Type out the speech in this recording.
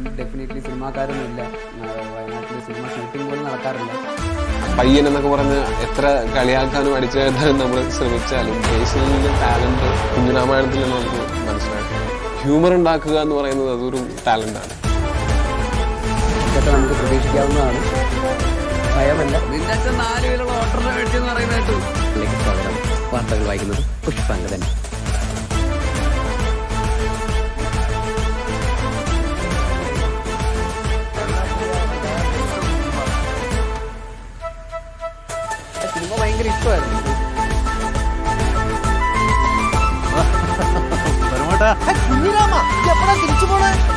definitely സിനിമാക്കാരൊന്നും ഇല്ല വയനാട്ടിൽ cinema shooting പോലും നടക്കാറില്ല പയ്യൻ എന്നൊക്കെ പറഞ്ഞ് എത്ര കളിയാക്കാനും അടിച്ചേറ്റാനും നമ്മൾ ശ്രമിച്ചാലും ബേസിലിന്റെ ടാലന്റ് കുഞ്ഞുരാമായണത്തിൽ നിന്ന് നമുക്ക് മനസ്സിലാക്കും ഹ്യൂമർ ഉണ്ടാക്കുക എന്ന് പറയുന്നത് അതൊരു ടാലന്റാണ് ഇതൊക്കെ നമുക്ക് പ്രതീക്ഷിക്കാവുന്നതാണ് ഭയമല്ല നിന്റെ അച്ഛൻ നാല് പേരുള്ള ഓട്ടറിനെ മേടിച്ചെന്ന് പറയുന്നത് കേട്ടു ഇതിലേക്ക് സ്വാഗതം വാർത്തകൾ വായിക്കുന്നത് പുഷ്പാങ്കതൻ സിനിമ ഭയങ്കര ഇഷ്ടമായിരുന്നു കുഞ്ഞിരാമ എപ്പോഴാ തിരിച്ചു പോണേ